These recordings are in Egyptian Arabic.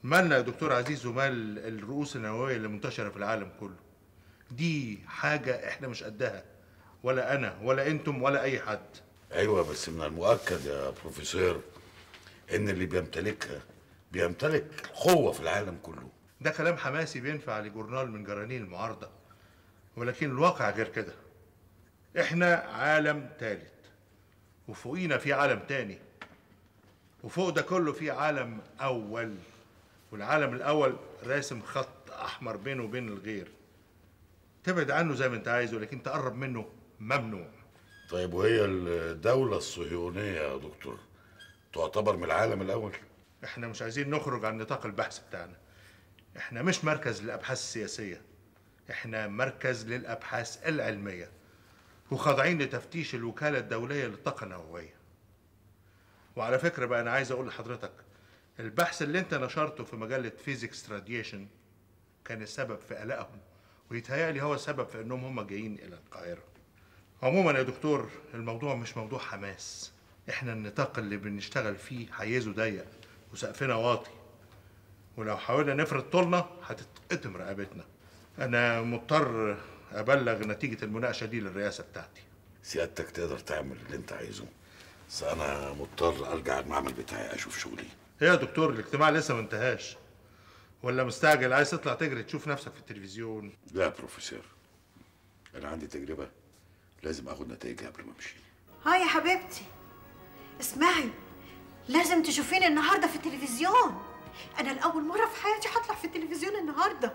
مالنا يا دكتور عزيز ومال الرؤوس النوويه اللي منتشره في العالم كله دي حاجه احنا مش قدها ولا انا ولا انتم ولا اي حد ايوه بس من المؤكد يا بروفيسور ان اللي بيمتلكها بيمتلك قوه في العالم كله ده كلام حماسي بينفع لجورنال من جرانين المعارضه ولكن الواقع غير كده احنا عالم ثالث وفوقينا في عالم تاني وفوق ده كله في عالم اول والعالم الاول راسم خط احمر بينه وبين الغير تبعد عنه زي ما انت عايز ولكن تقرب منه ممنوع طيب وهي الدوله الصهيونيه يا دكتور تعتبر من العالم الاول احنا مش عايزين نخرج عن نطاق البحث بتاعنا احنا مش مركز للابحاث السياسيه احنا مركز للابحاث العلميه وخاضعين لتفتيش الوكاله الدوليه للطاقه النوويه وعلى فكره بقى انا عايز اقول لحضرتك البحث اللي انت نشرته في مجله فيزيكس راديشن كان السبب في قلقهم ويتهيألي هو السبب في انهم هم جايين الى القاهره عموما يا دكتور الموضوع مش موضوع حماس احنا النطاق اللي بنشتغل فيه حيزه ضيق وسقفنا واطي ولو حاولنا نفرض طولنا هتتقطم رقبتنا انا مضطر ابلغ نتيجه المناقشه دي للرئاسه بتاعتي سيادتك تقدر تعمل اللي انت عايزه بس انا مضطر ارجع المعمل بتاعي اشوف شغلي ايه يا دكتور الاجتماع لسه ما انتهاش ولا مستعجل عايز تطلع تجري تشوف نفسك في التلفزيون لا يا بروفيسور انا عندي تجربه لازم اخد نتائجها قبل ما امشي هاي يا حبيبتي اسمعي لازم تشوفيني النهارده في التلفزيون انا لاول مره في حياتي هطلع في التلفزيون النهارده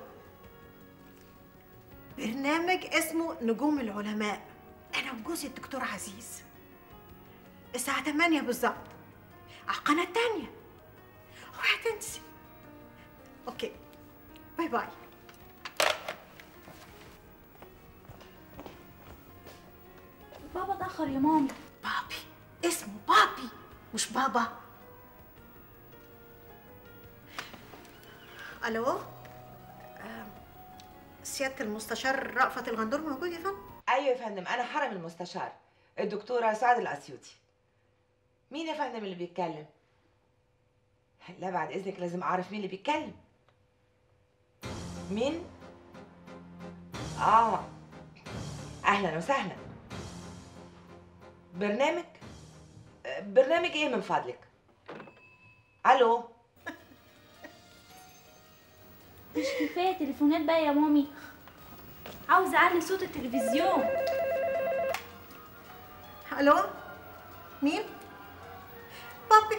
برنامج اسمه نجوم العلماء انا وجوزي الدكتور عزيز الساعه 8 بالظبط على القناه التانية اوعي تنسي اوكي باي باي بابا اتأخر يا ماما بابي اسمه بابي مش بابا الو آم، سياده المستشار رأفت الغندور موجود يا فندم ايوه يا فندم انا حرم المستشار الدكتوره سعاد الاسيوطي مين يا فندم اللي بيتكلم لا بعد اذنك لازم اعرف مين اللي بيتكلم مين اه اهلا وسهلا برنامج آه، برنامج ايه من فضلك الو مش كفاية تليفونات بقى يا مامي عاوزة أعلي صوت التلفزيون الو مين بابي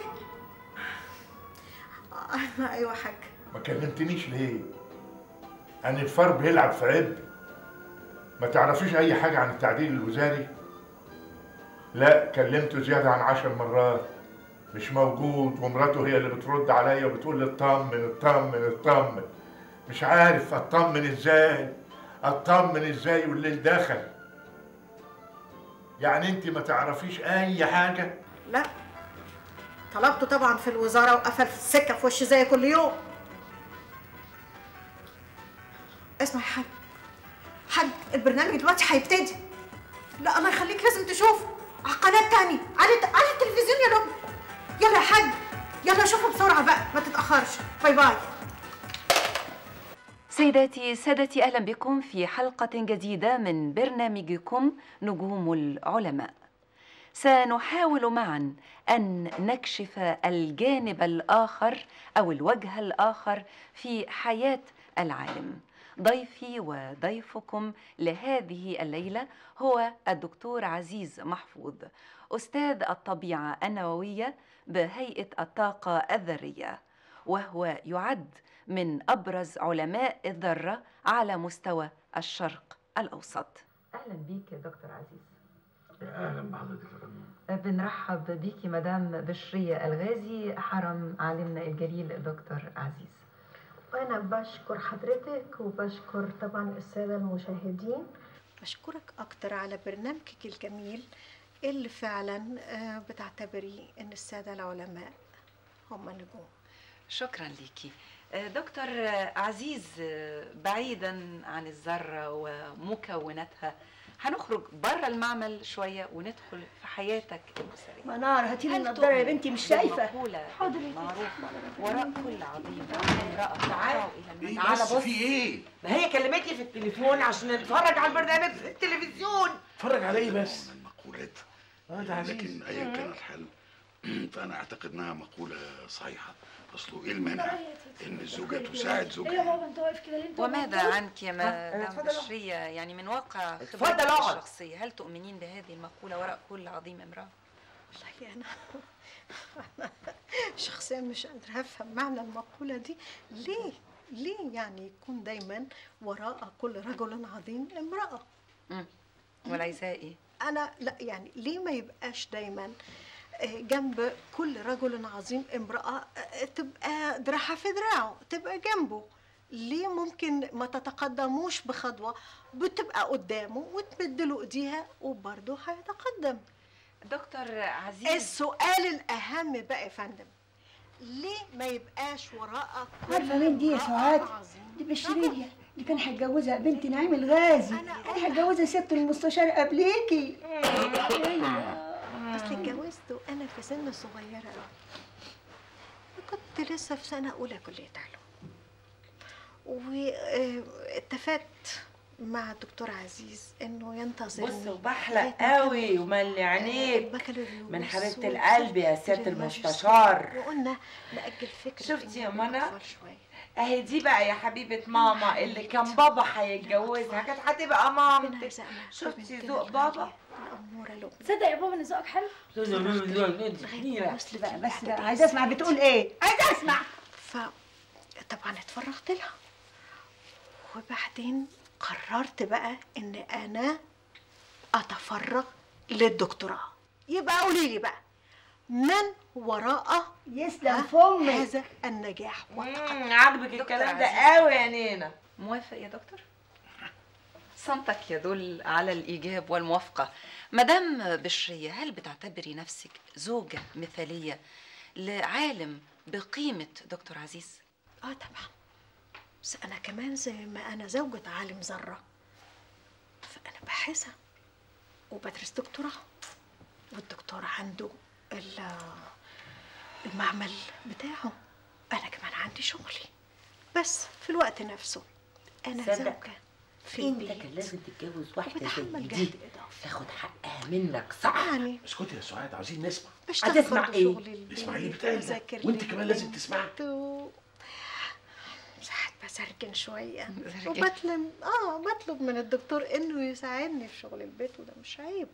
آه، ايوه حاج ما كلمتنيش ليه؟ أن الفار بيلعب في عب ما تعرفيش أي حاجة عن التعديل الوزاري؟ لا كلمته زيادة عن عشر مرات مش موجود ومراته هي اللي بترد عليا وبتقول لي اطمن اطمن اطمن مش عارف اطمن ازاي اطمن ازاي والليل دخل يعني انت ما تعرفيش اي حاجه لا طلبته طبعا في الوزاره وقفل في السكه في وشي زي كل يوم اسمع يا حاج حاج البرنامج دلوقتي هيبتدي لا الله يخليك لازم تشوفه على القناه التانية على على التلفزيون يا رب يلا يا حاج يلا شوفه بسرعه بقى ما تتاخرش باي باي سيداتي سادتي اهلا بكم في حلقه جديده من برنامجكم نجوم العلماء سنحاول معا ان نكشف الجانب الاخر او الوجه الاخر في حياه العالم ضيفي وضيفكم لهذه الليله هو الدكتور عزيز محفوظ استاذ الطبيعه النوويه بهيئه الطاقه الذريه وهو يعد من ابرز علماء الذره على مستوى الشرق الاوسط اهلا بيك يا دكتور عزيز اهلا بحضرتك يا فندم بنرحب بيكي مدام بشرية الغازي حرم عالمنا الجليل دكتور عزيز وأنا بشكر حضرتك وبشكر طبعا السادة المشاهدين بشكرك أكتر على برنامجك الجميل اللي فعلا آه، بتعتبري إن السادة العلماء هم نجوم شكرا ليكي آه، دكتور آه، عزيز آه، بعيدا عن الذره ومكوناتها هنخرج بره المعمل شويه وندخل في حياتك الاسريه منار هاتي لي هل النضاره يا تؤمن بنتي مش شايفه بالمقولة حاضر يا المعروفة وراء كل عظيم امرأة تعال. أدعو إلى المنزل تعالى بص ايه؟ ما هي كلمتني في التليفون عشان نتفرج على البرنامج في التلفزيون اتفرج على ايه بس؟ من مقولات اه ده عزيز لكن ايا كان الحال فانا اعتقد انها مقوله صحيحه اصله ايه المانع ان الزوجه تساعد ايه يا زوجها بابا انت واقف كده ليه انت وماذا واقف؟ عنك يا مدام اتفضل اقعد. بشرية يعني من واقع اتفضل خبرتك اقعد. الشخصية هل تؤمنين بهذه المقولة وراء كل عظيم امرأة؟ والله انا أنا شخصيا مش قادره افهم معنى المقوله دي ليه ليه يعني يكون دايما وراء كل رجل عظيم امراه وليساء ايه؟ انا لا يعني ليه ما يبقاش دايما آه، جنب كل رجل عظيم امرأة آه، تبقى دراعها في دراعه تبقى جنبه ليه ممكن ما تتقدموش بخطوة بتبقى قدامه وتمد له ايديها وبرضه هيتقدم دكتور عزيز السؤال الأهم بقى يا فندم ليه ما يبقاش وراء كل عارفه مين دي يا امرأة سعاد؟ عظيم دي بشرية اللي كان هيتجوزها بنت نعيم الغازي كان هيتجوزها ست المستشار قبليكي اصل اتجوزت وانا في سن صغيره قوي كنت لسه في سنه اولى كليه علوم واتفقت مع الدكتور عزيز انه ينتظرني بص وبحلق لغاية ما قوي وملي عينيك البكالوريوس من حبيبة والسجل القلب يا سيادة الماجستير. المستشار. وقلنا نأجل فكرة شفتي يا إني منى؟ أطول شوية اهي دي بقى يا حبيبة ماما اللي كان بابا هيتجوزها كانت هتبقى مامتك رزقنا شفتي ببنتنا ذوق بابا؟ الغالية، الأمورة لبنى تصدق يا بابا ان ذوقك حلو لغاية ما وصلت بقى بس بعد بقى إيه عايزه اسمع سنتين. بتقول ايه عايزه اسمع ف طبعا اتفرغت لها وبعدين قررت بقى ان انا اتفرغ للدكتوراه يبقى قولي لي بقى من وراء يسلم فمك هذا النجاح والتقدم مم، عاجبك دكتور الكلام ده عزيز. قوي يا نينا موافق يا دكتور؟ صمتك يدل على الإيجاب والموافقة مدام بشرية هل بتعتبري نفسك زوجة مثالية لعالم بقيمة دكتور عزيز؟ اه طبعا بس انا كمان زي ما انا زوجة عالم ذرة فانا باحثة وبدرس دكتوراه والدكتور عنده ال- المعمل بتاعه انا كمان عندي شغلي بس في الوقت نفسه انا تصدق زوجة في انت البيت كان لازم تتجوز واحدة وبتحمل زي جهد دي اضافي تاخد حقها منك صح يعني اسكتي يا سعاد عايزين نسمع بشتغل هتسمع برضه إيه؟ شغلي البيت اسمعي اللي بتقال ده. وأذاكر وانت لي كمان لازم البيت تسمعي. و- ساعات بسرجن شوية بسرجن. وبطلب اه بطلب من الدكتور انه يساعدني في شغل البيت وده مش عيب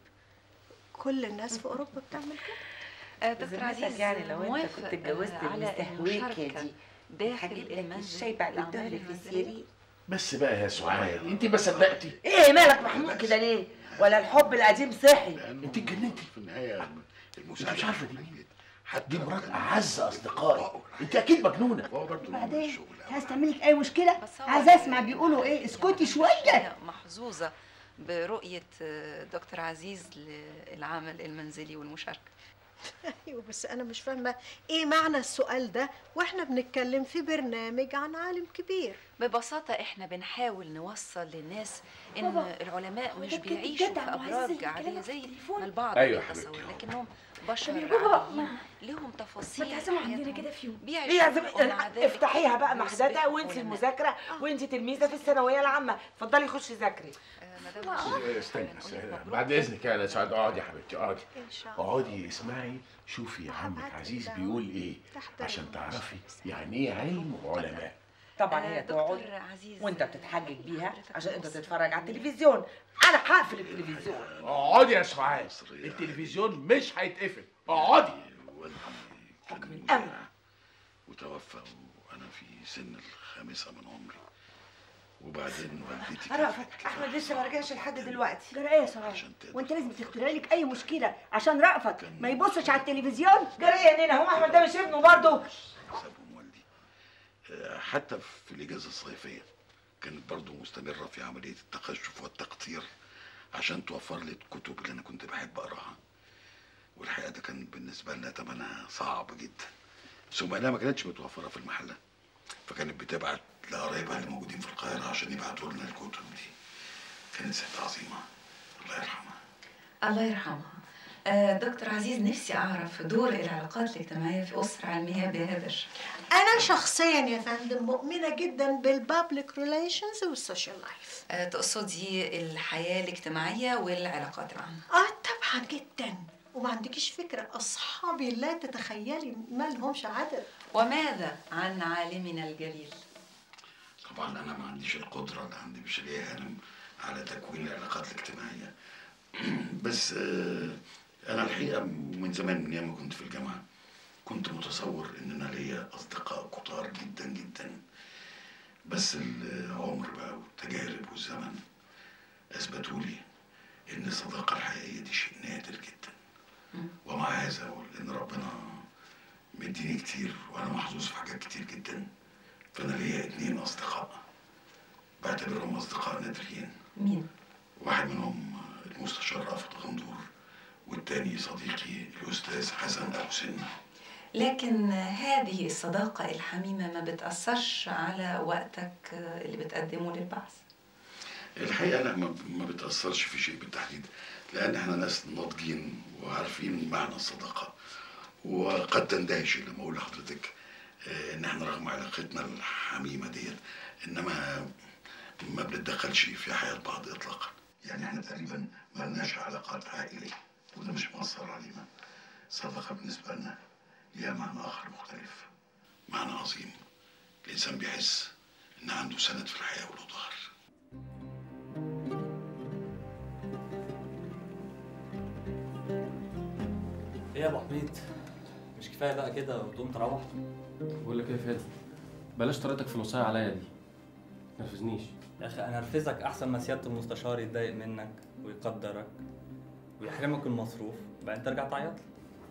كل الناس في اوروبا بتعمل كده آه، دكتور بذمتك عزيز يعني لو انت موافق كنت اتجوزت آه، على المستهويكة المشاركة دي داخل هجيب لك المنزل الشاي بعد الأعمال الظهر في المنزلية. السرير بس بقى يا سعاد انت ما صدقتي ايه مالك محمود كده ليه ولا الحب القديم صحي انت اتجننتي في النهايه انت المساعده مش عارفه دي مين حتى دي مرات اعز اصدقائي انت اكيد مجنونه هو برضه بعدين الشغل عايز تعمل لك اي مشكله بس هو عايزه اسمع بيقولوا ايه اسكتي شويه محظوظة برؤية آه، دكتور عزيز للعمل المنزلي والمشاركة ايوه بس انا مش فاهمه ايه معنى السؤال ده واحنا بنتكلم في برنامج عن عالم كبير ببساطة احنا بنحاول نوصل للناس ان بابا، العلماء هو مش ده بجد بيعيشوا بجد في عم عزيز ابراج اللي عادية بيكلمك في زي التليفون؟ ما البعض أيوة يا بيتصور حبيبتي. لكنهم طب بشر يا بابا، عاديين ما- لهم ما تفاصيل تعزموا عندنا حياتهم كده في يوم ايه يا بيعيشوا زلمة مع ذلك افتحيها بقى محددة يصبحوا وانت علماء. المذاكرة وانت تلميذة في الثانوية العامة اتفضلي خشي ذاكري آه، مدام بشير، استني نقول لك استنى. مبروك. بعد اذنك يا سعاد اقعدي يا حبيبتي اقعدي ان شاء الله اقعدي اسمعي شوفي عمك هبعت عزيز لك بيقول ايه تحت عشان الرموش. تعرفي يعني ايه علم وعلماء طبعا آه، هي دكتور تقعد عزيز وانت آه، بتتحجج بيها حضرتك عشان انت مصري. تتفرج على التلفزيون انا هقفل التلفزيون اقعدي يا سعاد التلفزيون مش هيتقفل اقعدي والدي كان أوي. مذيع وتوفى وانا في سن الخامسه من عمري وبعدين والدتي كانت رأفت احمد لسه ما رجعش لحد دلوقتي جرى ايه يا سعاد عشان تقدر وانت لازم تخترع لك اي مشكله عشان رأفت ما يبصش على التلفزيون جرى ايه يا نينا هو احمد ده مش ابنه برضه سابهم والدي آه، حتى في الاجازه الصيفيه كانت برضو مستمره في عمليه التقشف والتقطير عشان توفر لي الكتب اللي انا كنت بحب اقراها والحقيقه ده كان بالنسبه لنا ثمنها صعب جدا ثم انها ما كانتش متوفره في المحله فكانت بتبعت لقرايبها اللي موجودين في القاهره عشان يبعتوا لنا الكتب دي كانت ست عظيمه الله يرحمها الله يرحمها آه، دكتور عزيز نفسي أعرف دور العلاقات الاجتماعية في أسرة علمية بهذا الشكل انا شخصيا يا فندم مؤمنه جدا بالبابليك ريليشنز والسوشيال لايف آه، تقصدي الحياة الاجتماعية والعلاقات العامة اه طبعا جدا وما عندكيش فكره اصحابي لا تتخيلي ما لهمش عدد وماذا عن عالمنا الجليل؟ طبعا انا ما عنديش القدره اللي عند بشريه هانم على تكوين العلاقات الاجتماعيه بس آه، انا الحقيقه من زمان من ايام ما كنت في الجامعه كنت متصور ان انا ليا اصدقاء كتار جدا جدا بس العمر بقى والتجارب والزمن اثبتوا لي ان الصداقه الحقيقيه دي شيء نادر جدا ومع هذا وان ربنا مديني كتير وانا محظوظ في حاجات كتير جدا فانا ليا اتنين اصدقاء بعتبرهم اصدقاء نادرين مين؟ واحد منهم المستشار رافض غندور والتاني صديقي الاستاذ حسن ابو سنه لكن هذه الصداقة الحميمة ما بتأثرش على وقتك اللي بتقدمه للبحث الحقيقه لا ما ما بتاثرش في شيء بالتحديد لان احنا ناس ناضجين وعارفين معنى الصداقه وقد تندهشي لما اقول لحضرتك آه، ان احنا رغم علاقتنا الحميمه ديت انما ما بنتدخلش في حياه بعض اطلاقا يعني احنا تقريبا ما لناش علاقات عائليه وده مش مؤثر علينا الصداقه بالنسبه لنا ليها معنى اخر مختلف معنى عظيم الانسان بيحس ان عنده سند في الحياه وله ظهر ايه يا ابو حميد مش كفايه بقى كده وتقوم تروح بقول لك ايه يا فادي بلاش طريقتك في الوصايه عليا دي نرفزنيش يا اخي انا ارفزك احسن ما سياده المستشار يتضايق منك ويقدرك ويحرمك المصروف بعدين ترجع تعيط لي.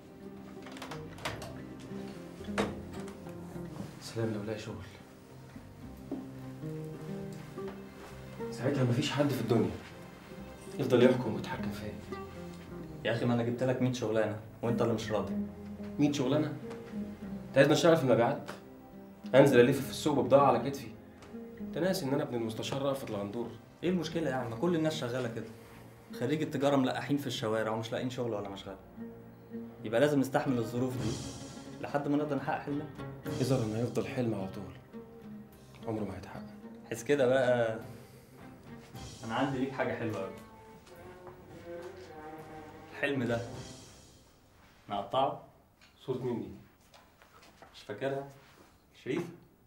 سلام لو لاقي شغل ساعتها مفيش حد في الدنيا يفضل يحكم ويتحكم فيا يا اخي ما انا جبت لك 100 شغلانه وانت اللي مش راضي 100 شغلانه انت عايزني اشتغل في المبيعات انزل الف في السوق ببضاعه على كتفي انت ناسي ان انا ابن المستشار رافض الغندور ايه المشكله يعني ما كل الناس شغاله كده خريج التجاره ملقحين في الشوارع ومش لاقيين شغل ولا مشغله يبقى لازم نستحمل الظروف دي لحد ما نقدر نحقق حلمنا يظهر انه هيفضل حلم على طول عمره ما هيتحقق حس كده بقى انا عندي ليك حاجه حلوه قوي الحلم ده نقطعه صورة مين دي؟ مش فاكرها شريف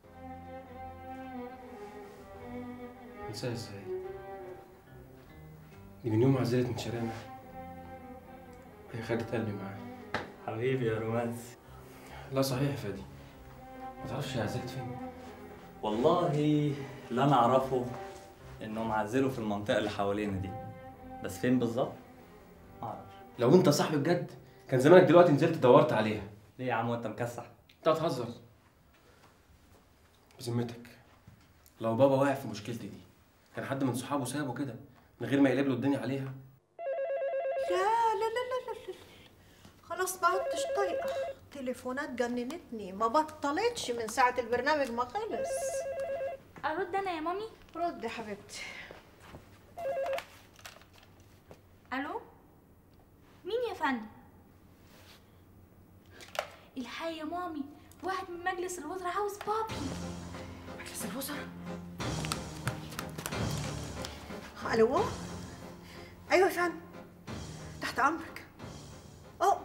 انساها ازاي؟ دي من يوم ما عزلت من شارعنا هي خدت قلبي معاها حبيبي يا رومانسي لا صحيح يا فادي ما تعرفش هي عزلت فين والله اللي انا اعرفه انهم عزلوا في المنطقه اللي حوالينا دي بس فين بالظبط ما اعرفش لو انت صاحبي بجد كان زمانك دلوقتي نزلت دورت عليها ليه يا عم وانت مكسح انت هتهزر بذمتك لو بابا واقع في مشكلتي دي كان حد من صحابه سابه كده من غير ما يقلب له الدنيا عليها لا لا لا لا لا, لا. خلاص ما عدتش طايقه تليفونات جننتني ما بطلتش من ساعه البرنامج ما خلص ارد انا يا مامي رد يا حبيبتي الو مين يا فندم الحقيقة يا مامي واحد من مجلس الوزراء عاوز بابي مجلس الوزراء الو ايوه يا فندم تحت امرك اه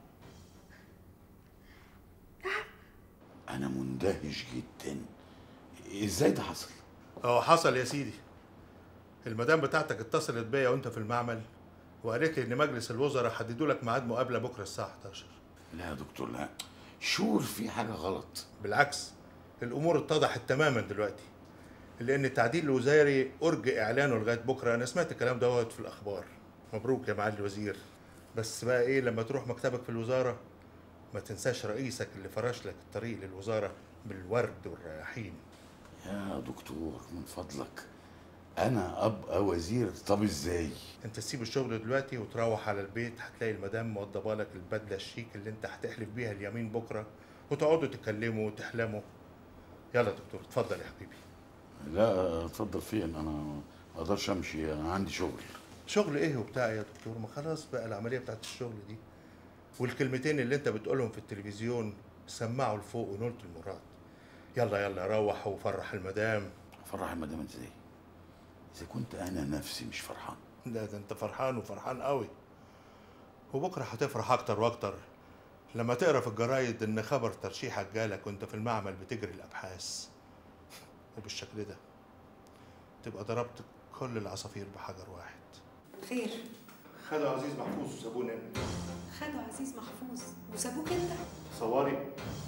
انا مندهش جدا ازاي ده حصل هو حصل يا سيدي المدام بتاعتك اتصلت بيا وانت في المعمل وقالت لي ان مجلس الوزراء حددوا لك ميعاد مقابله بكره الساعه 11 لا يا دكتور لا شور في حاجه غلط بالعكس الامور اتضحت تماما دلوقتي لان التعديل الوزاري ارجى اعلانه لغايه بكره انا سمعت الكلام دوت في الاخبار مبروك يا معالي الوزير بس بقى ايه لما تروح مكتبك في الوزاره ما تنساش رئيسك اللي فرش لك الطريق للوزاره بالورد والرياحين يا دكتور من فضلك انا ابقى وزير طب ازاي انت تسيب الشغل دلوقتي وتروح على البيت هتلاقي المدام موضبه لك البدله الشيك اللي انت هتحلف بيها اليمين بكره وتقعدوا تتكلموا وتحلموا يلا يا دكتور اتفضل يا حبيبي لا اتفضل فين انا ما اقدرش امشي انا عندي شغل شغل ايه وبتاع يا دكتور ما خلاص بقى العمليه بتاعت الشغل دي والكلمتين اللي انت بتقولهم في التلفزيون سمعوا لفوق ونلت المراد يلا يلا روح وفرح المدام فرح المدام ازاي اذا كنت انا نفسي مش فرحان لا ده انت فرحان وفرحان قوي وبكره هتفرح اكتر واكتر لما تقرا في الجرايد ان خبر ترشيحك جالك وانت في المعمل بتجري الابحاث وبالشكل ده تبقى ضربت كل العصافير بحجر واحد خير خدوا عزيز محفوظ وسابوني انا خدوا عزيز محفوظ وسابوك انت صوري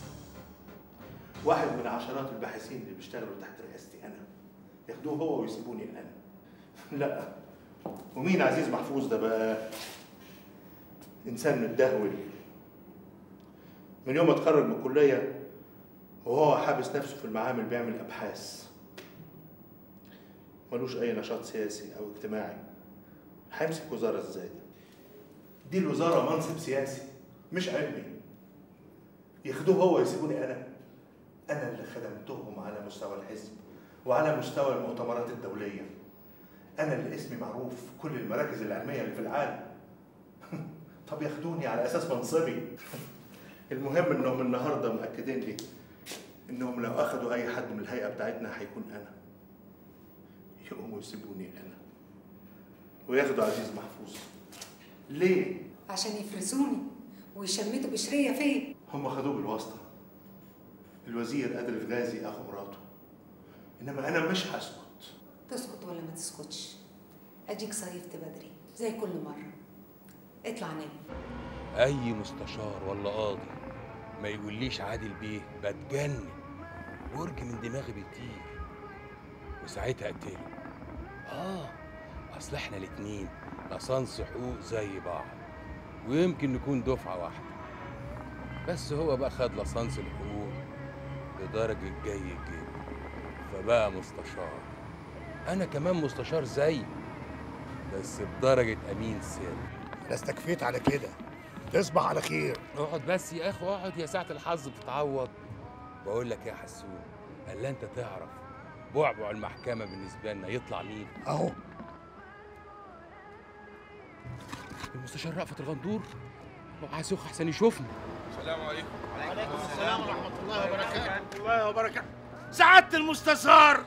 واحد من عشرات الباحثين اللي بيشتغلوا تحت رئاستي انا ياخدوه هو ويسيبوني انا لا ومين عزيز محفوظ ده بقى انسان متدهول من يوم ما اتخرج من الكليه وهو حابس نفسه في المعامل بيعمل ابحاث ملوش اي نشاط سياسي او اجتماعي هيمسك وزاره ازاي دي الوزاره منصب سياسي مش علمي ياخدوه هو يسيبوني انا انا اللي خدمتهم على مستوى الحزب وعلى مستوى المؤتمرات الدوليه انا اللي اسمي معروف في كل المراكز العلميه اللي في العالم طب ياخدوني على اساس منصبي المهم انهم النهارده مأكدين لي انهم لو اخدوا اي حد من الهيئه بتاعتنا هيكون انا يقوموا يسيبوني انا وياخدوا عزيز محفوظ ليه عشان يفرسوني ويشمتوا بشريه فيا هم خدوه بالواسطه الوزير أدرف غازي اخو مراته انما انا مش هسكت تسكت ولا ما تسكتش اديك صيفت بدري زي كل مره اطلع نام اي مستشار ولا قاضي ما يقوليش عادل بيه بتجنن برج من دماغي بيطير وساعتها اقتله اه اصل احنا الاتنين لصنص حقوق زي بعض ويمكن نكون دفعه واحده بس هو بقى خد لصنص الحقوق لدرجه جيد جدا فبقى مستشار انا كمان مستشار زي بس بدرجه امين سر انا استكفيت على كده تصبح على خير اقعد بس يا اخو اقعد يا ساعة الحظ بتتعوض بقول لك يا حسون الا انت تعرف بعبع المحكمة بالنسبة لنا يطلع مين؟ اهو المستشار رأفت الغندور وعايز يخ احسن يشوفني السلام عليكم وعليكم السلام ورحمه الله وبركاته الله وبركاته سعاده المستشار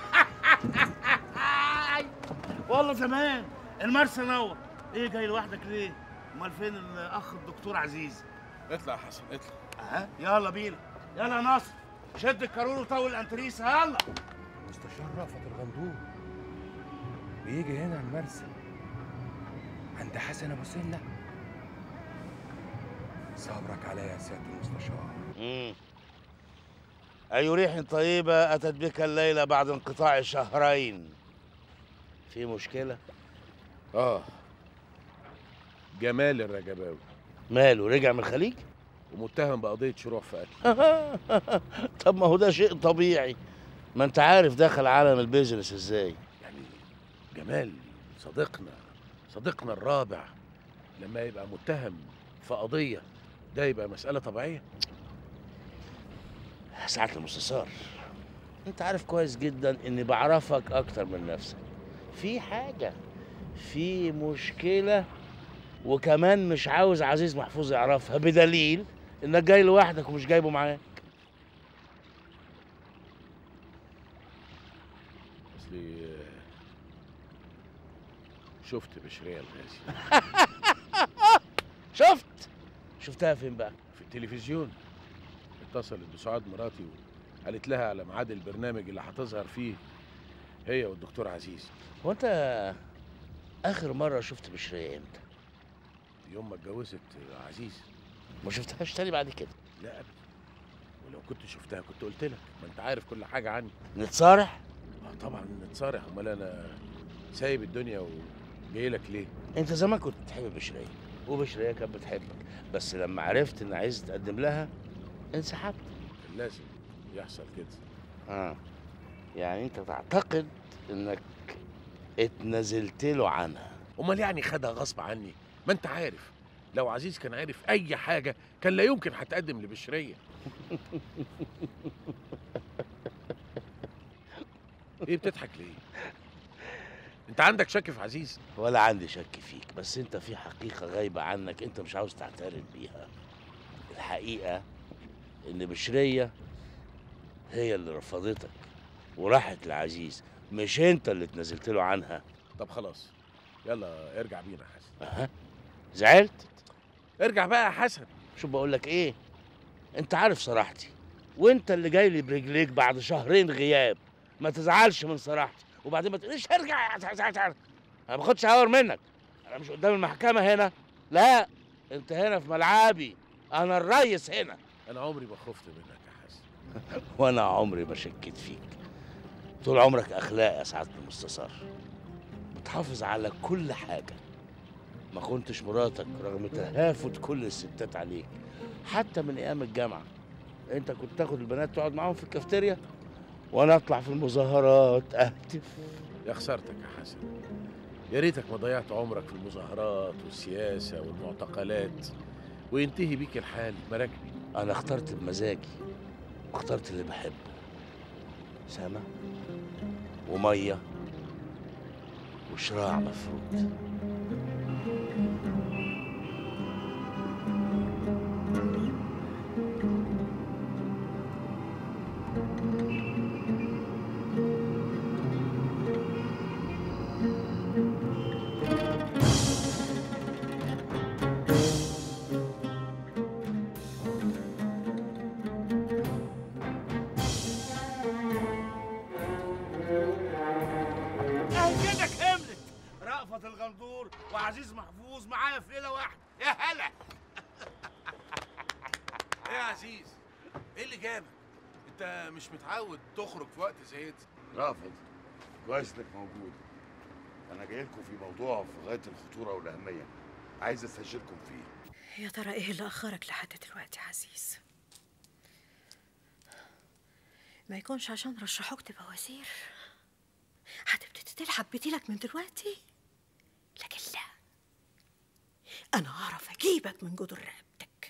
والله زمان المرسى نور ايه جاي لوحدك ليه امال فين الاخ الدكتور عزيز اطلع يا حسن اطلع ها يلا بينا يلا يا ناصر شد الكارول وطول الانتريس يلا المستشار رأفت الغندور بيجي هنا المرسى عند حسن ابو سنة صبرك عليا يا سيادة المستشار مم. أي ريح طيبة أتت بك الليلة بعد انقطاع شهرين في مشكلة؟ اه جمال الرجباوي ماله رجع من الخليج؟ ومتهم بقضية شروع في قتل طب ما هو ده شيء طبيعي ما انت عارف دخل عالم البيزنس ازاي يعني جمال صديقنا صديقنا الرابع لما يبقى متهم في قضية ده يبقى مسألة طبيعية ساعة المستشار انت عارف كويس جدا اني بعرفك اكتر من نفسك في حاجة في مشكلة وكمان مش عاوز عزيز محفوظ يعرفها بدليل انك جاي لوحدك ومش جايبه معاك اصلي آه، شفت بشرية الغازي شفت شفتها فين بقى في التلفزيون اتصلت بسعاد مراتي وقالت لها على ميعاد البرنامج اللي هتظهر فيه هي والدكتور عزيز هو انت اخر مرة شفت بشرية امتى يوم ما اتجوزت عزيز ما شفتهاش تاني بعد كده لا ابدا ولو كنت شفتها كنت قلت لك ما انت عارف كل حاجه عني نتصارح اه طبعا نتصارح امال انا سايب الدنيا وجاي لك ليه انت زمان كنت بتحب بشرية وبشرية كانت بتحبك بس لما عرفت ان عايز تقدم لها انسحبت كان لازم يحصل كده اه يعني انت تعتقد انك اتنازلت له عنها امال يعني خدها غصب عني ما انت عارف لو عزيز كان عارف اي حاجه كان لا يمكن هتقدم لبشريه ايه بتضحك ليه انت عندك شك في عزيز ولا عندي شك فيك بس انت في حقيقة غايبة عنك انت مش عاوز تعترف بيها الحقيقة ان بشرية هي اللي رفضتك وراحت لعزيز مش انت اللي اتنازلت له عنها طب خلاص يلا ارجع بينا يا حسن أها زعلت ارجع بقى يا حسن شوف بقول لك ايه انت عارف صراحتي وانت اللي جاي لي برجليك بعد شهرين غياب ما تزعلش من صراحتي وبعدين ما تقوليش ارجع انا ما باخدش هور منك انا مش قدام المحكمه هنا لا انت هنا في ملعبي انا الريس هنا انا عمري ما خفت منك يا حسن وانا عمري ما شكيت فيك طول عمرك اخلاق يا سعاده المستشار بتحافظ على كل حاجه ما كنتش مراتك رغم تهافت كل الستات عليك حتى من ايام الجامعه انت كنت تاخد البنات تقعد معاهم في الكافتيريا وانا اطلع في المظاهرات اهتف يا خسارتك يا حسن يا ريتك ما ضيعت عمرك في المظاهرات والسياسة والمعتقلات وينتهي بيك الحال مراكبي انا اخترت بمزاجي واخترت اللي بحبه سما وميه وشراع مفروض اهو كده كملت رأفت الغندور وعزيز محفوظ معايا في ليله واحده يا هلا ايه يا عزيز ايه اللي جابك انت مش متعود تخرج في وقت زي ده رافض كويس انك موجود انا جاي لكم في موضوع في غايه الخطوره والاهميه عايز استشيركم فيه يا ترى ايه اللي اخرك لحد دلوقتي يا عزيز ما يكونش عشان رشحوك تبقى وزير هتبتدي تلعب بديلك من دلوقتي لكن لا انا اعرف اجيبك من جدر رقبتك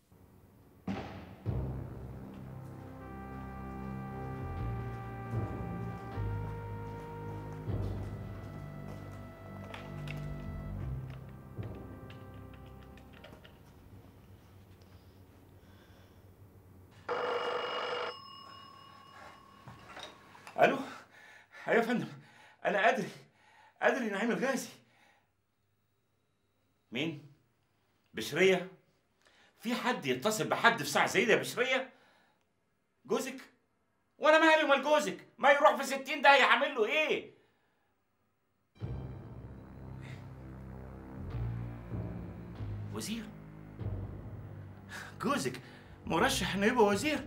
الو ايوه يا فندم انا ادري ادري نعيم الغازي مين بشريه في حد يتصل بحد في ساعه زي دي يا بشريه جوزك وانا مالي ومال جوزك ما يروح في ستين ده هيعمل له ايه وزير جوزك مرشح انه يبقى وزير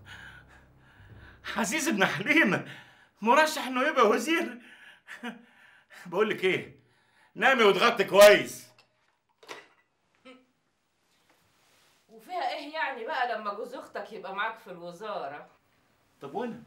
عزيز ابن حليمه مرشح انه يبقى وزير بقول لك ايه نامي واتغطي كويس وفيها ايه يعني بقى لما جوز اختك يبقى معاك في الوزاره طب وانا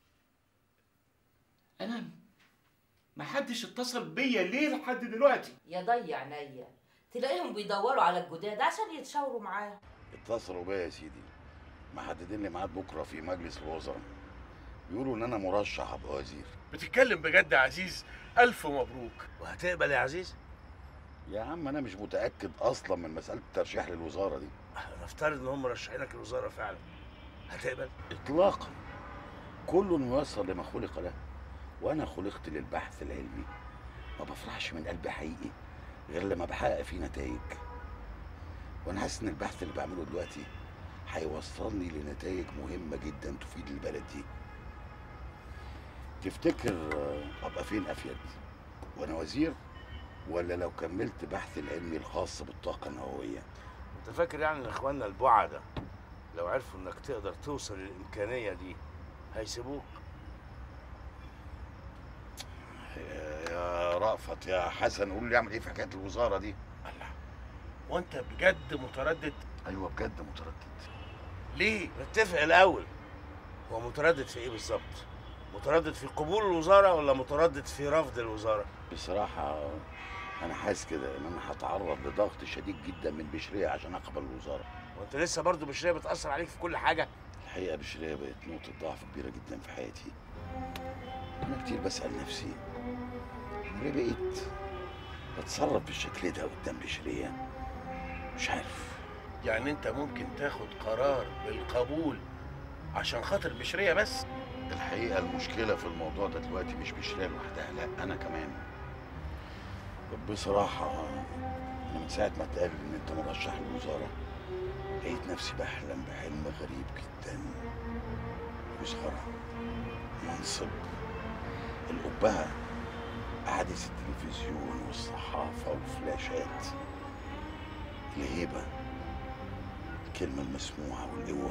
انا ما حدش اتصل بيا ليه لحد دلوقتي يا ضي عينيا تلاقيهم بيدوروا على الجداد عشان يتشاوروا معاه اتصلوا بيا يا سيدي محددين لي ميعاد بكره في مجلس الوزراء بيقولوا ان انا مرشح ابقى وزير بتتكلم بجد يا عزيز الف مبروك وهتقبل يا عزيز يا عم انا مش متاكد اصلا من مساله الترشيح للوزاره دي نفترض ان هم مرشحينك الوزاره فعلا هتقبل اطلاقا كل ميسر لما خلق له وانا خلقت للبحث العلمي ما بفرحش من قلبي حقيقي غير لما بحقق فيه نتائج وانا حاسس ان البحث اللي بعمله دلوقتي هيوصلني لنتائج مهمه جدا تفيد البلد دي تفتكر آه، ابقى فين افيد وانا وزير ولا لو كملت بحثي العلمي الخاص بالطاقه النوويه انت فاكر يعني ان اخواننا البعدة لو عرفوا انك تقدر توصل للامكانيه دي هيسيبوك يا رأفت يا حسن قول لي اعمل ايه في حكايه الوزاره دي وانت بجد متردد ايوه بجد متردد ليه نتفق الاول هو متردد في ايه بالظبط متردد في قبول الوزاره ولا متردد في رفض الوزاره بصراحه انا حاسس كده ان انا هتعرض لضغط شديد جدا من بشريه عشان اقبل الوزاره وانت لسه برضه بشريه بتاثر عليك في كل حاجه الحقيقه بشريه بقت نقطه ضعف كبيره جدا في حياتي انا كتير بسال نفسي ليه بقيت بتصرف بالشكل ده قدام بشرية مش عارف يعني انت ممكن تاخد قرار بالقبول عشان خاطر بشريه بس الحقيقة المشكلة في الموضوع ده دلوقتي مش بشرية لوحدها لا أنا كمان بصراحة أنا من ساعة ما اتقال إن أنت مرشح للوزارة لقيت نفسي بحلم بحلم غريب جدا وزارة منصب الأبهة قعدة التلفزيون والصحافة والفلاشات الهيبة الكلمة المسموعة والقوة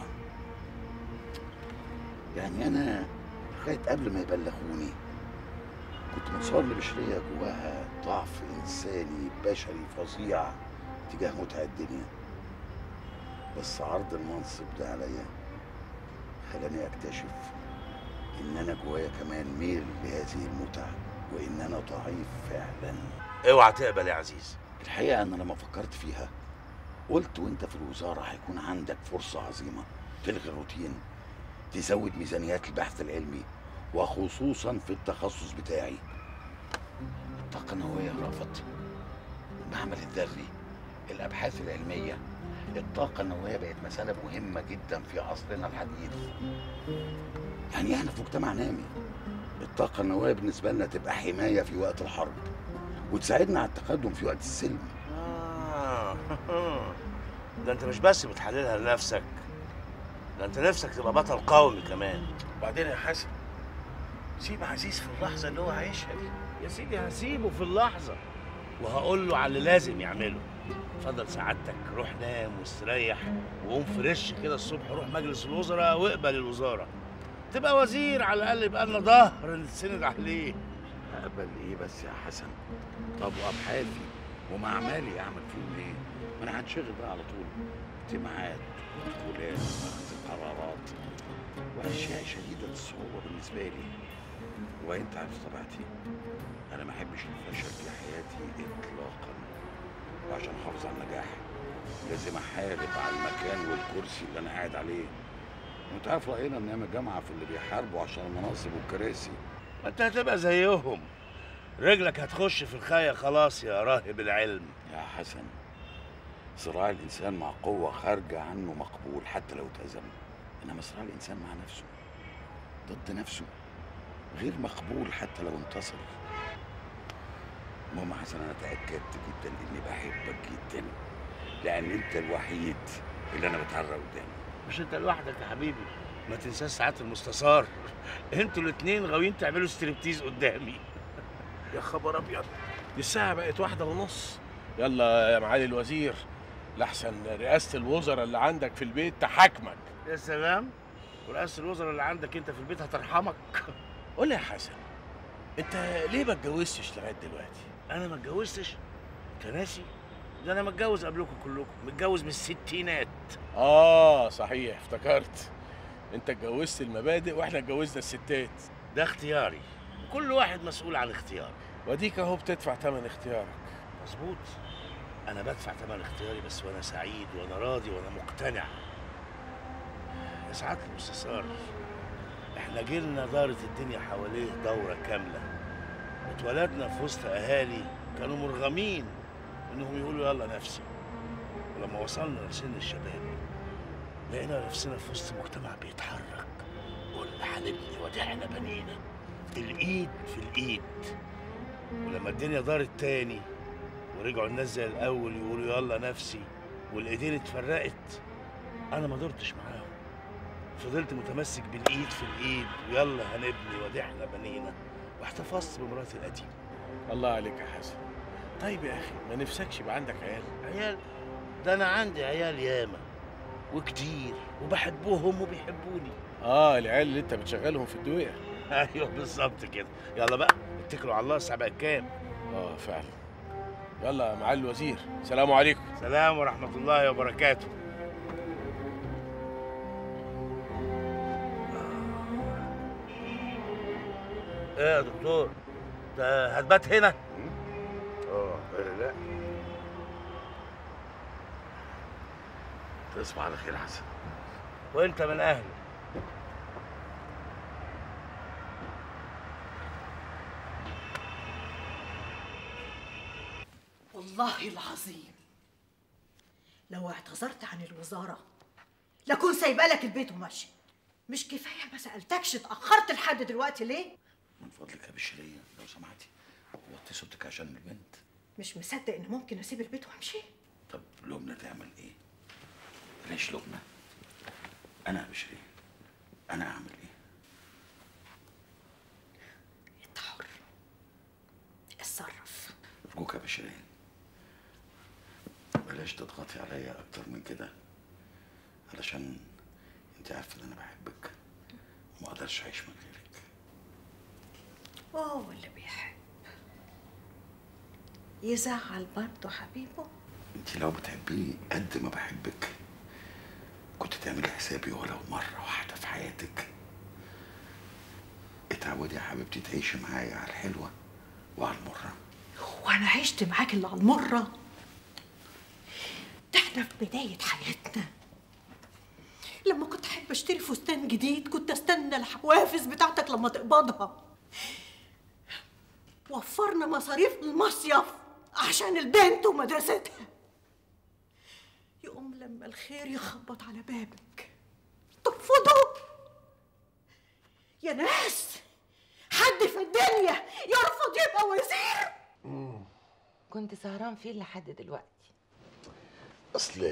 يعني أنا لغاية قبل ما يبلغوني كنت متصور إن بشرية جواها ضعف إنساني بشري فظيع تجاه متع الدنيا بس عرض المنصب ده عليا خلاني أكتشف إن أنا جوايا كمان ميل لهذه المتع وإن أنا ضعيف فعلا اوعى تقبل يا عزيز الحقيقة أنا لما فكرت فيها قلت وأنت في الوزارة هيكون عندك فرصة عظيمة تلغي الروتين تزود ميزانيات البحث العلمي وخصوصا في التخصص بتاعي الطاقة النووية رافض المعمل الذري الأبحاث العلمية الطاقة النووية بقت مسألة مهمة جدا في عصرنا الحديث يعني احنا في مجتمع نامي الطاقة النووية بالنسبة لنا تبقى حماية في وقت الحرب وتساعدنا على التقدم في وقت السلم آه. ده انت مش بس بتحللها لنفسك ده انت نفسك تبقى بطل قومي كمان وبعدين يا حسن سيب عزيز في اللحظه اللي هو عايشها دي يا سيدي هسيبه في اللحظة وهقول له على اللي لازم يعمله اتفضل سعادتك روح نام واستريح وقوم فريش كده الصبح روح مجلس الوزراء واقبل الوزارة تبقى وزير على الأقل يبقى لنا ظهر نتسند عليه أقبل إيه بس يا حسن طب وأبحاثي ومعملي أعمل فيهم إيه؟ ما أنا هنشغل بقى على طول اجتماعات ودخولات وأخذ قرارات وأشياء شديدة الصعوبة بالنسبة لي وأنت عارف طبيعتي أنا ما أحبش الفشل في حياتي إطلاقا وعشان أحافظ على النجاح لازم أحارب على المكان والكرسي اللي أنا قاعد عليه وأنت عارف رأينا من أيام الجامعة في اللي بيحاربوا عشان المناصب والكراسي ما انت هتبقى زيهم رجلك هتخش في الخاية خلاص يا راهب العلم يا حسن صراع الإنسان مع قوة خارجة عنه مقبول حتى لو اتهزم إنما صراع الإنسان مع نفسه ضد نفسه غير مقبول حتى لو انتصر المهم يا حسن أنا تأكدت جدا إني بحبك جدا لأن أنت الوحيد اللي أنا بتعرى قدامه مش انت لوحدك يا حبيبي ما تنساش ساعات المستثار انتوا الاتنين غاويين تعملوا ستريبتيز قدامي يا خبر ابيض دي الساعه بقت واحدة ونص يلا يا معالي الوزير لحسن رئاسة الوزراء اللي عندك في البيت تحاكمك يا سلام ورئاسة الوزراء اللي عندك انت في البيت هترحمك قول لي يا حسن انت ليه ما اتجوزتش لغايه دلوقتي انا ما اتجوزتش انت ناسي ده انا متجوز قبلكم كلكم متجوز من الستينات اه صحيح افتكرت انت اتجوزت المبادئ واحنا اتجوزنا الستات ده اختياري كل واحد مسؤول عن اختياره واديك اهو بتدفع ثمن اختيارك مظبوط انا بدفع ثمن اختياري بس وانا سعيد وانا راضي وانا مقتنع يا سعاده المستشار احنا جيلنا دارت الدنيا حواليه دورة كاملة اتولدنا في وسط أهالي كانوا مرغمين إنهم يقولوا يلا نفسي ولما وصلنا لسن الشباب لقينا نفسنا في وسط مجتمع بيتحرك قلنا هنبني ودعنا بنينا الإيد في الإيد ولما الدنيا دارت تاني ورجعوا الناس زي الأول يقولوا يلا نفسي والإيدين اتفرقت أنا ما دورتش معاهم فضلت متمسك بالايد في الايد ويلا هنبني ودعنا بنينا واحتفظت بمراتي القديمه الله عليك يا حسن طيب يا اخي ما نفسكش يبقى عندك عيال عيال ده انا عندي عيال ياما وكتير وبحبهم وبيحبوني اه العيال اللي انت بتشغلهم في الدوية ايوه بالظبط كده يلا بقى اتكلوا على الله الساعه بقت كام اه فعلا يلا يا معالي الوزير سلام عليكم سلام ورحمه الله وبركاته ايه يا دكتور ده هتبات هنا اه لا تصبح على خير يا حسن وانت من اهلي والله العظيم لو اعتذرت عن الوزارة لكون سايبه لك البيت وماشي مش كفاية ما سألتكش اتأخرت لحد دلوقتي ليه؟ من فضلك يا بشرية لو سمحتي وطي صوتك عشان البنت مش مصدق إن ممكن أسيب البيت وأمشي؟ طب لبنى تعمل ايه؟ ليش لبنى؟ انا يا بشرية انا اعمل ايه؟ أنت حر اتصرف ارجوك يا بشرية بلاش تضغطي عليا اكتر من كده علشان انت عارفه ان انا بحبك وما اقدرش اعيش من غيرك وهو اللي بيحب يزعل برضه حبيبه انت لو بتحبيني قد ما بحبك كنت تعملي حسابي ولو مرة واحدة في حياتك اتعودي يا حبيبتي تعيشي معايا على الحلوة وعلى المرة وأنا عشت معاك اللي على المرة ده احنا في بداية حياتنا لما كنت أحب أشتري فستان جديد كنت أستنى الحوافز بتاعتك لما تقبضها وفرنا مصاريف المصيف عشان البنت ومدرستها يقوم لما الخير يخبط على بابك ترفضه يا ناس حد في الدنيا يرفض يبقى وزير كنت سهران فين لحد دلوقتي اصل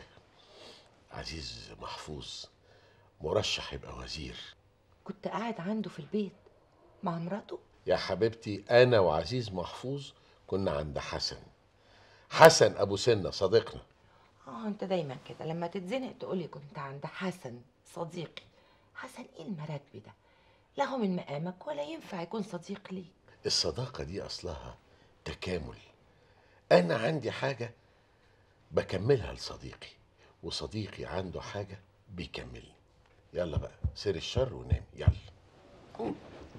عزيز محفوظ مرشح يبقى وزير كنت قاعد عنده في البيت مع مراته يا حبيبتي انا وعزيز محفوظ كنا عند حسن حسن ابو سنه صديقنا اه انت دايما كده لما تتزنق تقولي كنت عند حسن صديقي حسن ايه المراتب ده لا هو من مقامك ولا ينفع يكون صديق ليك الصداقه دي اصلها تكامل انا عندي حاجه بكملها لصديقي وصديقي عنده حاجه بيكملني يلا بقى سير الشر ونام يلا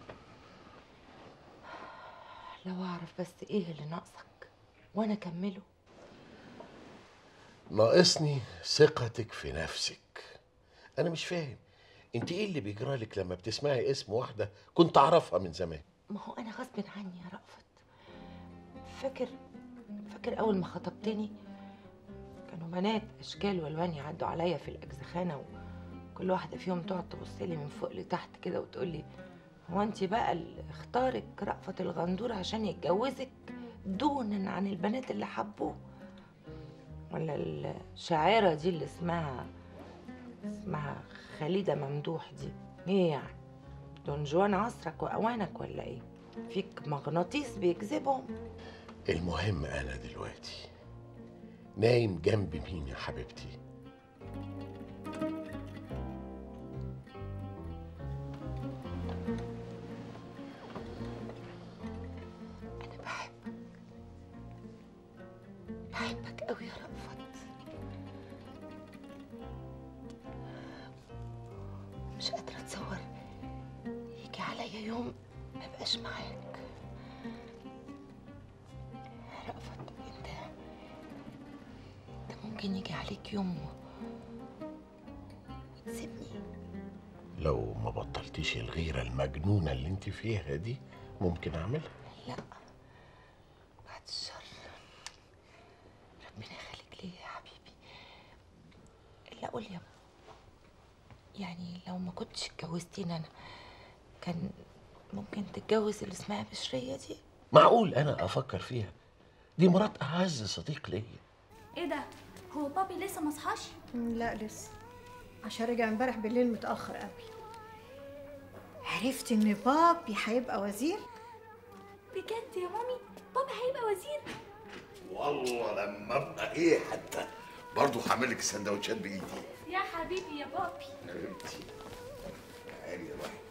لو اعرف بس ايه اللي ناقصك وانا اكمله ناقصني ثقتك في نفسك انا مش فاهم انت ايه اللي بيجرالك لما بتسمعي اسم واحده كنت اعرفها من زمان ما هو انا غصب عني يا رأفت فاكر فاكر اول ما خطبتني كانوا بنات اشكال والوان يعدوا عليا في الاجزخانه وكل واحده فيهم تقعد تبص لي من فوق لتحت كده وتقول لي هو انت بقى اللي اختارك رأفت الغندور عشان يتجوزك دونا عن البنات اللي حبوه ولا الشاعره دي اللي اسمها اسمها خليده ممدوح دي ايه يعني دون جوان عصرك واوانك ولا ايه فيك مغناطيس بيجذبهم المهم انا دلوقتي نايم جنب مين يا حبيبتي بحبك قوي يا رأفت مش قادرة اتصور يجي عليا يوم ما بقاش معاك رأفت انت انت ممكن يجي عليك يوم و- وتسيبني لو ما بطلتيش الغيره المجنونه اللي انت فيها دي ممكن اعملها لا بعد الشر ربنا يخليك ليا يا حبيبي لا قول يا يعني لو ما كنتش اتجوزتيني انا كان ممكن تتجوز اللي اسمها بشرية دي معقول انا افكر فيها دي مرات اعز صديق ليا ايه ده هو بابي لسه ما صحاش لا لسه عشان رجع امبارح بالليل متأخر قوي عرفت ان بابي هيبقى وزير بجد يا مامي بابي هيبقى وزير والله لما ابقى ايه حتى برضه هعملك السندوتشات بايدي يا حبيبي يا بابي حبيبتي تعالي يا روحي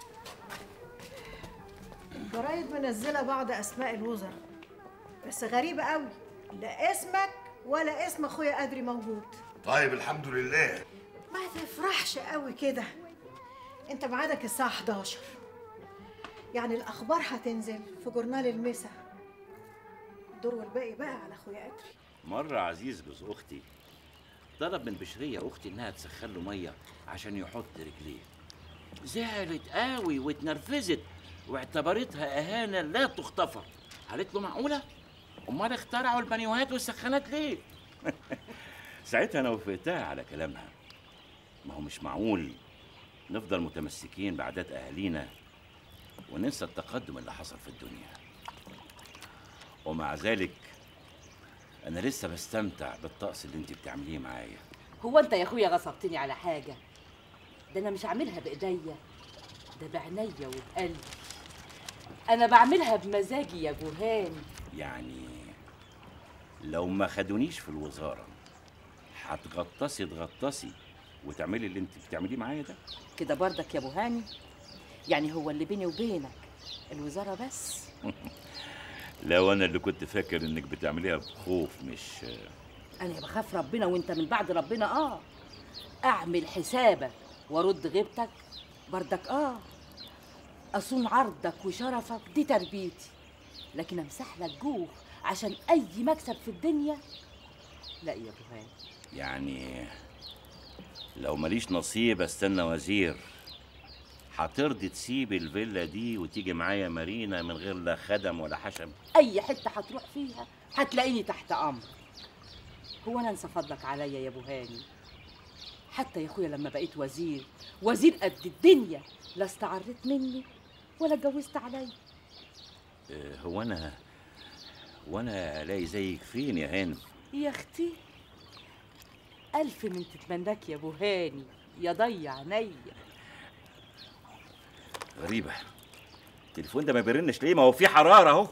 الجرايد منزله بعض اسماء الوزراء بس غريبه قوي لا اسمك ولا اسم اخويا ادري موجود طيب الحمد لله ما تفرحش قوي كده انت ميعادك الساعه 11 يعني الاخبار هتنزل في جورنال المسا الدور والباقي بقى على اخويا ادري مرة عزيز جوز أختي طلب من بشرية أختي إنها تسخن له مية عشان يحط رجليه زعلت قوي واتنرفزت واعتبرتها إهانة لا تغتفر قالت له معقولة؟ امال اخترعوا البانيوهات والسخانات ليه ساعتها انا وافقتها على كلامها ما هو مش معقول نفضل متمسكين بعادات اهالينا وننسى التقدم اللي حصل في الدنيا ومع ذلك انا لسه بستمتع بالطقس اللي انت بتعمليه معايا هو انت يا اخويا غصبتني على حاجه ده انا مش عاملها بايديا ده بعينيا وبقلبي انا بعملها بمزاجي يا جوهان يعني لو ما خدونيش في الوزاره هتغطسي تغطسي وتعملي اللي انت بتعمليه معايا ده كده برضك يا ابو هاني يعني هو اللي بيني وبينك الوزاره بس لو انا اللي كنت فاكر انك بتعمليها بخوف مش انا بخاف ربنا وانت من بعد ربنا اه اعمل حسابك وارد غيبتك بردك اه اصون عرضك وشرفك دي تربيتي لكن امسح لك جوه عشان اي مكسب في الدنيا لا يا ابو هاني يعني لو ماليش نصيب استنى وزير هترضي تسيب الفيلا دي وتيجي معايا مارينا من غير لا خدم ولا حشم اي حته هتروح فيها هتلاقيني تحت امر هو انا انسى فضلك عليا يا ابو هاني حتى يا اخويا لما بقيت وزير وزير قد الدنيا لا استعريت مني ولا اتجوزت عليا آه، هو انا وانا الاقي زيك فين يا هانم يا اختي الف من تتمناك يا ابو هاني يا ضيع عينيا غريبة التليفون ده ما بيرنش ليه ما هو في حرارة اهو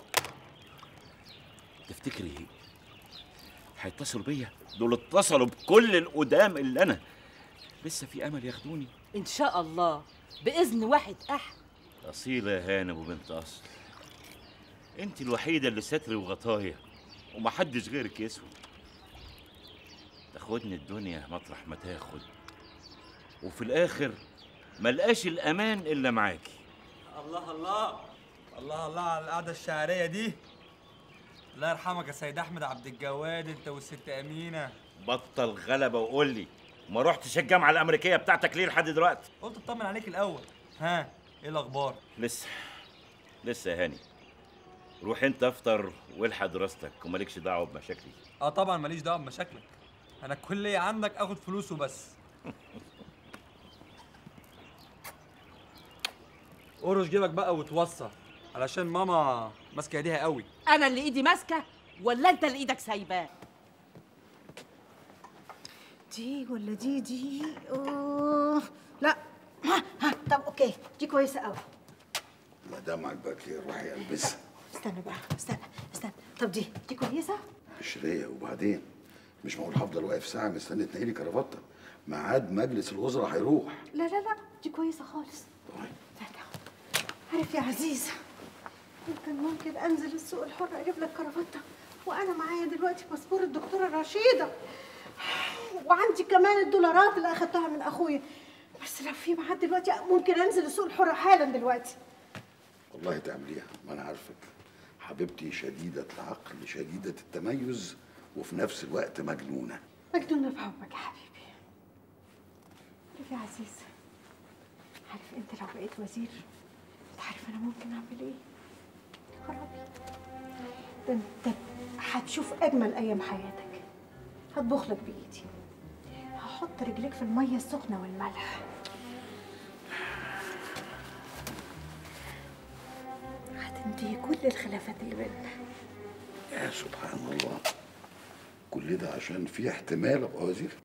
تفتكري هيتصلوا بيا دول اتصلوا بكل القدام اللي انا لسه في امل ياخدوني ان شاء الله باذن واحد احد اصيلة يا هانم وبنت اصل انت الوحيدة اللي ستر وغطايا ومحدش غيرك يسوى تاخدني الدنيا مطرح ما تاخد وفي الاخر ملقاش الامان الا معاكي الله الله الله الله على القعدة الشعرية دي الله يرحمك يا سيد أحمد عبد الجواد أنت والست أمينة بطل غلبة وقول لي ما رحتش الجامعة الأمريكية بتاعتك ليه لحد دلوقتي؟ قلت اطمن عليك الأول ها إيه الأخبار؟ لسه لسه يا هاني روح انت افطر والحق دراستك ومالكش دعوة بمشاكلي أه طبعا ماليش دعوة بمشاكلك أنا كل اللي عندك آخد فلوس وبس قرش جيبك بقى وتوصى علشان ماما ماسكة ايديها قوي انا اللي ايدي ماسكه ولا انت اللي ايدك سايباه دي ولا دي دي اوه لا ها ها طب اوكي دي كويسه قوي ما دام عجبك ليه روحي البسها استنى بقى استنى استنى طب دي دي كويسه شريه وبعدين مش معقول هفضل واقف ساعه مستني تنقلي كرافته ميعاد مجلس الوزراء هيروح لا لا لا دي كويسه خالص عارف يا عزيز كان ممكن انزل السوق الحر اجيب لك كرافته وانا معايا دلوقتي باسبور الدكتوره رشيده وعندي كمان الدولارات اللي اخدتها من اخويا بس لو في ميعاد دلوقتي ممكن انزل السوق الحر حالا دلوقتي والله تعمليها ما انا عارفك حبيبتي شديده العقل شديده التميز وفي نفس الوقت مجنونه مجنونه بحبك يا حبيبي عارف يا عزيز عارف انت لو بقيت وزير انت عارف انا ممكن اعمل ايه خرابي ده انت هتشوف اجمل ايام حياتك هطبخ لك بايدي هحط رجليك في الميه السخنه والملح هتنتهي كل الخلافات اللي بيننا يا سبحان الله كل ده عشان في احتمال ابقى وزير